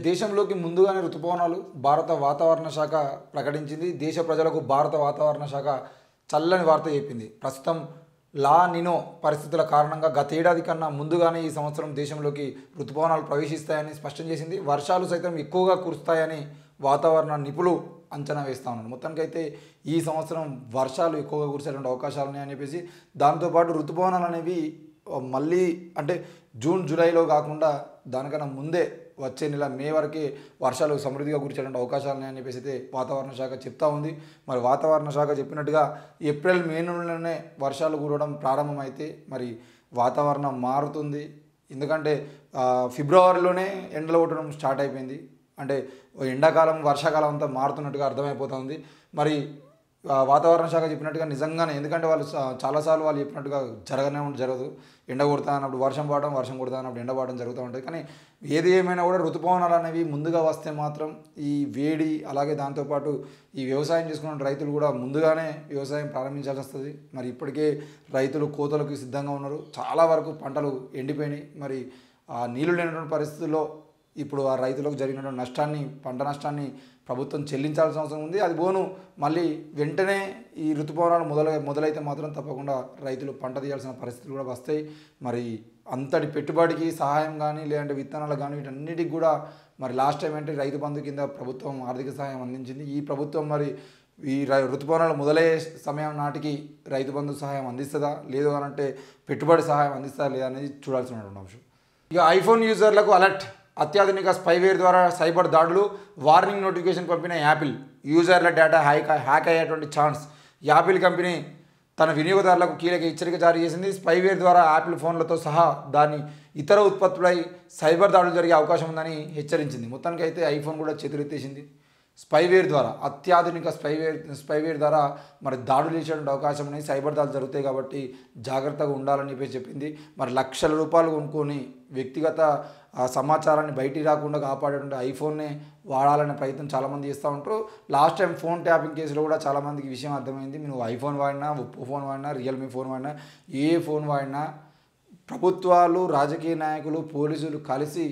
దేశంలోకి ముందుగానే ఋతుపవనాలు భారత వాతావరణ శాఖ ప్రకటించింది దేశ ప్రజలకు భారత వాతావరణ శాఖ చల్లని వార్త చెప్పింది ప్రస్తుతం లా నినో పరిస్థితుల కారణంగా గత ఏడాది కన్నా ముందుగానే ఈ సంవత్సరం దేశంలోకి ఋతుపవనాలు ప్రవేశిస్తాయని స్పష్టం చేసింది వర్షాలు సైతం ఎక్కువగా కురుస్తాయని వాతావరణ నిపుణులు అంచనా వేస్తా ఉన్నారు మొత్తానికైతే ఈ సంవత్సరం వర్షాలు ఎక్కువగా కురిసేటువంటి అవకాశాలు ఉన్నాయని చెప్పేసి దాంతోపాటు ఋతుపవనాలు అనేవి ఆ, మళ్ళీ అంటే జూన్ జూలైలో కాకుండా దానికన్నా ముందే వచ్చే నెల మే వరకే వర్షాలు సమృద్ధిగా కురిచేటువంటి అవకాశాలు ఉన్నాయని చెప్పేసి అయితే వాతావరణ శాఖ చెప్తా ఉంది మరి వాతావరణ శాఖ చెప్పినట్టుగా ఏప్రిల్ మే నెలలోనే వర్షాలు కురవడం ప్రారంభమైతే మరి వాతావరణం మారుతుంది ఎందుకంటే ఆ, ఫిబ్రవరిలోనే ఎండలు కొట్టడం స్టార్ట్ అయిపోయింది అంటే ఎండాకాలం వర్షాకాలం అంతా మారుతున్నట్టుగా అర్థమైపోతుంది మరి ఆ, వాతావరణ శాఖ చెప్పినట్టుగా నిజంగానే ఎందుకంటే వాళ్ళు చా- చాలాసార్లు వాళ్ళు చెప్పినట్టుగా జరగనే ఉండి జరగదు ఎండ కొడతా అన్నప్పుడు వర్షం పడడం వర్షం కొడతా అన్నప్పుడు ఎండ పడడం జరుగుతూ ఉంటుంది కానీ ఏది ఏమైనా కూడా ఋతుపవనాలు అనేవి ముందుగా వస్తే మాత్రం ఈ వేడి అలాగే దాంతోపాటు ఈ వ్యవసాయం చేసుకున్న రైతులు కూడా ముందుగానే వ్యవసాయం ప్రారంభించాల్సి వస్తుంది మరి ఇప్పటికే రైతులు కోతలకు సిద్ధంగా ఉన్నారు చాలా వరకు పంటలు ఎండిపోయినాయి మరి ఆ నీళ్లు లేనటువంటి పరిస్థితుల్లో ఇప్పుడు ఆ రైతులకు జరిగినటువంటి నష్టాన్ని పంట నష్టాన్ని ప్రభుత్వం చెల్లించాల్సిన అవసరం ఉంది అది పోను మళ్ళీ వెంటనే ఈ ఋతుపవనాలు మొదలై మొదలైతే మాత్రం తప్పకుండా రైతులు పంట తీయాల్సిన పరిస్థితులు కూడా వస్తాయి మరి అంతటి పెట్టుబడికి సహాయం కానీ లేదంటే విత్తనాలు కానీ వీటన్నిటికి కూడా మరి లాస్ట్ టైం అంటే రైతు బంధు కింద ప్రభుత్వం ఆర్థిక సహాయం అందించింది ఈ ప్రభుత్వం మరి ఈ రై- ఋతుపవనాలు మొదలయ్యే సమయం నాటికి రైతు బంధు సహాయం అందిస్తుందా లేదు అని అంటే పెట్టుబడి సహాయం అందిస్తుందా లేదా అనేది చూడాల్సినటువంటి అంశం ఇక ఐఫోన్ యూజర్లకు అలర్ట్ అత్యాధునిక స్పైవేర్ ద్వారా సైబర్ దాడులు వార్నింగ్ నోటిఫికేషన్ పంపిన యాపిల్ యూజర్ల డేటా హ్యాక్ హ్యాక్ అయ్యేటువంటి ఛాన్స్ యాపిల్ కంపెనీ తన వినియోగదారులకు కీలక హెచ్చరిక జారీ చేసింది స్పైవేర్ ద్వారా యాపిల్ ఫోన్లతో సహా దాని ఇతర ఉత్పత్తులై సైబర్ దాడులు జరిగే అవకాశం ఉందని హెచ్చరించింది మొత్తానికి అయితే ఐఫోన్ కూడా చేతులెత్తేసింది స్పైవేర్ ద్వారా అత్యాధునిక స్పైవేర్ స్పైవేర్ ద్వారా మరి దాడులు చేసేటువంటి అవకాశం ఉన్నాయి సైబర్ దాడులు జరుగుతాయి కాబట్టి జాగ్రత్తగా ఉండాలని చెప్పి చెప్పింది మరి లక్షల రూపాయలు కొనుక్కొని వ్యక్తిగత ఆ, సమాచారాన్ని బయటికి రాకుండా కాపాడేటువంటి ఐఫోన్నే వాడాలనే ప్రయత్నం చాలామంది చేస్తూ ఉంటారు లాస్ట్ టైం ఫోన్ ట్యాపింగ్ కేసులో కూడా చాలామందికి ఈ విషయం అర్థమైంది నువ్వు ఐఫోన్ వాడినా ఒప్పో ఫోన్ వాడినా రియల్మీ ఫోన్ వాడినా ఏ ఫోన్ వాడినా ప్రభుత్వాలు రాజకీయ నాయకులు పోలీసులు కలిసి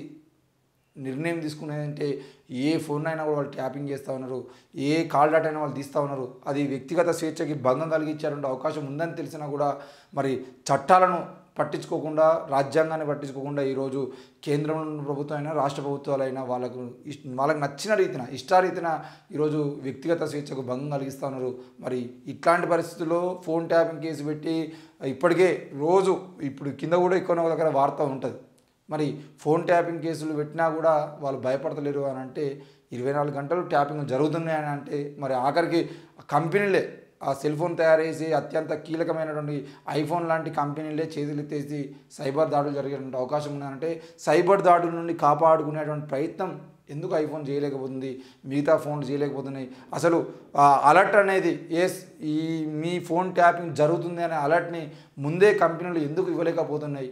నిర్ణయం తీసుకునేదంటే ఏ ఫోన్ అయినా కూడా వాళ్ళు ట్యాపింగ్ చేస్తూ ఉన్నారు ఏ కాల్ డేటా అయినా వాళ్ళు తీస్తూ ఉన్నారు అది వ్యక్తిగత స్వేచ్ఛకి భంగం కలిగించారంటే అవకాశం ఉందని తెలిసినా కూడా మరి చట్టాలను పట్టించుకోకుండా రాజ్యాంగాన్ని పట్టించుకోకుండా ఈరోజు కేంద్రం ప్రభుత్వం అయినా రాష్ట్ర ప్రభుత్వాలైనా వాళ్ళకు ఇష్- వాళ్ళకి నచ్చిన రీతిన ఇష్టారీతిన ఈరోజు వ్యక్తిగత స్వేచ్ఛకు భంగం కలిగిస్తూ ఉన్నారు మరి ఇట్లాంటి పరిస్థితుల్లో ఫోన్ ట్యాపింగ్ కేసు పెట్టి ఇప్పటికే రోజు ఇప్పుడు కింద కూడా ఎక్కువ దగ్గర వార్త ఉంటుంది మరి ఫోన్ ట్యాపింగ్ కేసులు పెట్టినా కూడా వాళ్ళు భయపడతలేరు అని అంటే ఇరవై నాలుగు గంటలు ట్యాపింగ్ జరుగుతున్నాయని అంటే మరి ఆఖరికి కంపెనీలే ఆ సెల్ ఫోన్ తయారు చేసి అత్యంత కీలకమైనటువంటి ఐఫోన్ లాంటి కంపెనీలే చేతులెత్తేసి సైబర్ దాడులు జరిగేటువంటి అవకాశం ఉందంటే సైబర్ దాడుల నుండి కాపాడుకునేటువంటి ప్రయత్నం ఎందుకు ఐఫోన్ చేయలేకపోతుంది మిగతా ఫోన్లు చేయలేకపోతున్నాయి అసలు ఆ అలర్ట్ అనేది ఎస్ ఈ మీ ఫోన్ ట్యాపింగ్ జరుగుతుంది అనే అలర్ట్ని ముందే కంపెనీలు ఎందుకు ఇవ్వలేకపోతున్నాయి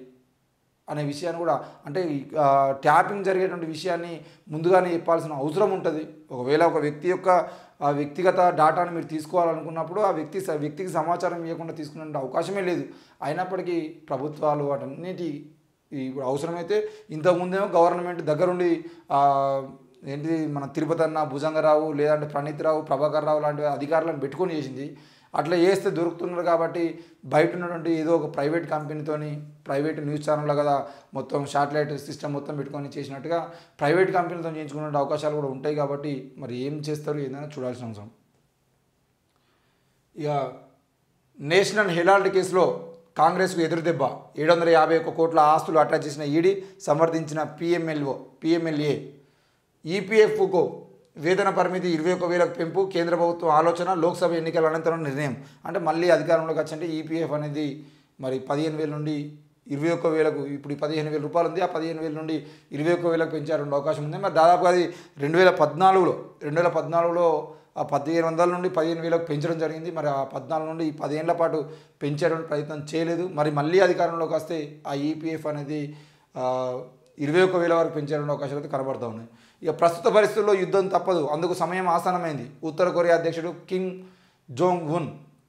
అనే విషయాన్ని కూడా అంటే ఈ, ఆ, ట్యాపింగ్ జరిగేటువంటి విషయాన్ని ముందుగానే చెప్పాల్సిన అవసరం ఉంటుంది ఒకవేళ ఒక వ్యక్తి యొక్క ఆ వ్యక్తిగత డేటాను మీరు తీసుకోవాలనుకున్నప్పుడు ఆ వ్యక్తి స- వ్యక్తికి సమాచారం ఇవ్వకుండా తీసుకునే అవకాశమే లేదు అయినప్పటికీ ప్రభుత్వాలు వాటన్నిటి ఇప్పుడు అవసరమైతే ఇంతకుముందేమో గవర్నమెంట్ దగ్గరుండి ఆ, ఏంటి మన తిరుపతి అన్న భుజంగరావు లేదంటే ప్రణీత్ రావు ప్రభాకర్ రావు లాంటి అధికారులను పెట్టుకొని చేసింది అట్లా చేస్తే దొరుకుతున్నారు కాబట్టి బయట ఉన్నటువంటి ఏదో ఒక ప్రైవేట్ కంపెనీతోని ప్రైవేట్ న్యూస్ ఛానల్లో కదా మొత్తం శాటిలైట్ సిస్టమ్ మొత్తం పెట్టుకొని చేసినట్టుగా ప్రైవేట్ కంపెనీలతో చేయించుకునే అవకాశాలు కూడా ఉంటాయి కాబట్టి మరి ఏం చేస్తారు ఏదైనా చూడాల్సిన అవసరం ఇక నేషనల్ హెరాల్డ్ కేసులో కాంగ్రెస్కు ఎదురుదెబ్బ ఏడు వందల యాభై ఒక్క కోట్ల ఆస్తులు అటాచ్ చేసిన ఈడీ సమర్థించిన పిఎంఎల్ఓ పిఎంఎల్ఏ ఈపీఎఫ్కు వేతన పరిమితి ఇరవై ఒక్క వేలకు పెంపు కేంద్ర ప్రభుత్వం ఆలోచన లోక్సభ ఎన్నికల అనంతరం నిర్ణయం అంటే మళ్ళీ అధికారంలోకి వచ్చంటే ఈపీఎఫ్ అనేది మరి పదిహేను వేల నుండి ఇరవై ఒక్క వేలకు ఇప్పుడు ఈ పదిహేను వేల రూపాయలు ఉంది ఆ పదిహేను వేల నుండి ఇరవై ఒక్క వేలకు పెంచారు అవకాశం ఉంది మరి దాదాపుగా అది రెండు వేల పద్నాలుగులో రెండు వేల పద్నాలుగులో ఆ పదిహేను వందల నుండి పదిహేను వేలకు పెంచడం జరిగింది మరి ఆ పద్నాలుగు నుండి ఈ పదిహేనుల పాటు పెంచేటువంటి ప్రయత్నం చేయలేదు మరి మళ్ళీ అధికారంలోకి వస్తే ఆ ఈపీఎఫ్ అనేది ఆ, ఇరవై ఒక్క వేల వరకు పెంచేటువంటి అవకాశాలు అయితే కనబడతా ఉన్నాయి ఇక ప్రస్తుత పరిస్థితుల్లో యుద్ధం తప్పదు అందుకు సమయం ఆసన్నమైంది ఉత్తర కొరియా అధ్యక్షుడు కిమ్ జోంగ్ ఉన్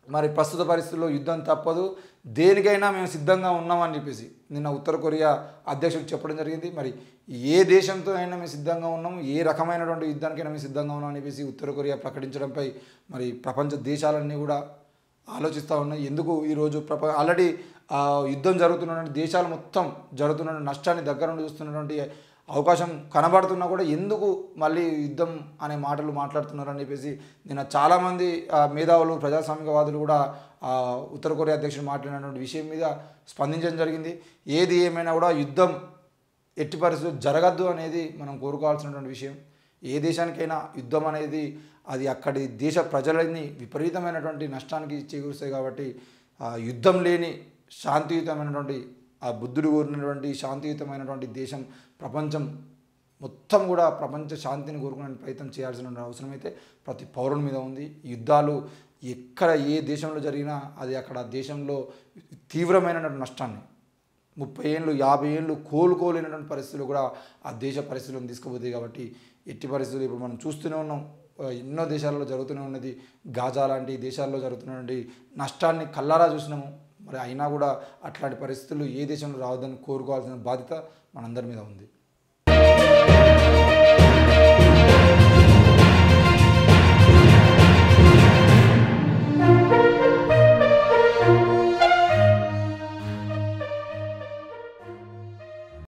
మరి ప్రస్తుత పరిస్థితుల్లో యుద్ధం తప్పదు దేనికైనా మేము సిద్ధంగా ఉన్నామని చెప్పేసి నిన్న ఉత్తర కొరియా అధ్యక్షుడికి చెప్పడం జరిగింది మరి ఏ దేశంతో అయినా మేము సిద్ధంగా ఉన్నాము ఏ రకమైనటువంటి యుద్ధానికైనా మేము సిద్ధంగా ఉన్నామని చెప్పేసి ఉత్తర కొరియా ప్రకటించడంపై మరి ప్రపంచ దేశాలన్నీ కూడా ఆలోచిస్తూ ఉన్నాయి ఎందుకు ఈరోజు ప్రప ఆల్రెడీ ఆ, యుద్ధం జరుగుతున్నటువంటి దేశాలు మొత్తం జరుగుతున్న నష్టాన్ని దగ్గర నుండి చూస్తున్నటువంటి అవకాశం కనబడుతున్నా కూడా ఎందుకు మళ్ళీ యుద్ధం అనే మాటలు మాట్లాడుతున్నారని చెప్పేసి నిన్న చాలామంది ఆ, మేధావులు ప్రజాస్వామికవాదులు కూడా ఆ, ఉత్తర కొరియా అధ్యక్షుడు మాట్లాడినటువంటి విషయం మీద స్పందించడం జరిగింది ఏది ఏమైనా కూడా యుద్ధం ఎట్టి పరిస్థితులు జరగద్దు అనేది మనం కోరుకోవాల్సినటువంటి విషయం ఏ దేశానికైనా యుద్ధం అనేది అది అక్కడి దేశ ప్రజలని విపరీతమైనటువంటి నష్టానికి చేకూరుస్తాయి కాబట్టి ఆ యుద్ధం లేని శాంతియుతమైనటువంటి ఆ బుద్ధుడు కోరినటువంటి శాంతియుతమైనటువంటి దేశం ప్రపంచం మొత్తం కూడా ప్రపంచ శాంతిని కోరుకునే ప్రయత్నం చేయాల్సిన అవసరం అయితే ప్రతి పౌరుని మీద ఉంది యుద్ధాలు ఎక్కడ ఏ దేశంలో జరిగినా అది అక్కడ ఆ దేశంలో తీవ్రమైనటువంటి నష్టాన్ని ముప్పై ఏళ్ళు యాభై ఏళ్ళు కోలుకోలేనటువంటి పరిస్థితులు కూడా ఆ దేశ పరిస్థితులను తీసుకుపోతాయి కాబట్టి ఎట్టి పరిస్థితులు ఇప్పుడు మనం చూస్తూనే ఉన్నాం ఆ, ఎన్నో దేశాలలో జరుగుతూనే ఉన్నది గాజా లాంటి దేశాల్లో జరుగుతున్నటువంటి నష్టాన్ని కల్లారా చూసినాము మరి అయినా కూడా అట్లాంటి పరిస్థితులు ఏ దేశంలో రావద్దని కోరుకోవాల్సిన బాధ్యత మనందరి మీద ఉంది